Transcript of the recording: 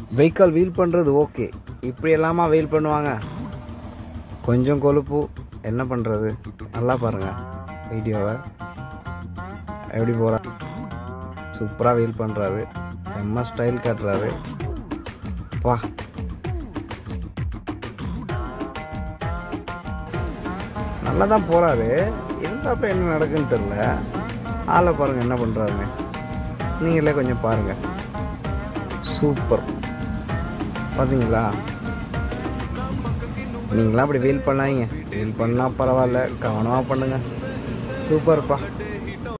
vehicle wheel பண்ணுறது okay இப்படி எல்லாமா வீல் பண்ணுவாங்க கொஞ்சம் கொழுப்பு என்ன பண்ணுறது நல்லா பாருங்கள் வீடியோவை எப்படி போகிறா சூப்பராக வீல் பண்ணுறாரு செம்ம ஸ்டைல் காட்டுறாரு பா நல்லா தான் போகிறாரு இருந்தாப்ப என்ன நடக்குன்னு தெரில ஆளை பாருங்கள் என்ன பண்ணுறாருன்னு நீங்களே கொஞ்சம் பாருங்கள் சூப்பர் பார்த்தீங்களா நீங்களாம் அப்படி வீல் பண்ணாதீங்க வீல் பண்ணால் பரவாயில்ல கவனமாக பண்ணுங்கள் சூப்பர்ப்பா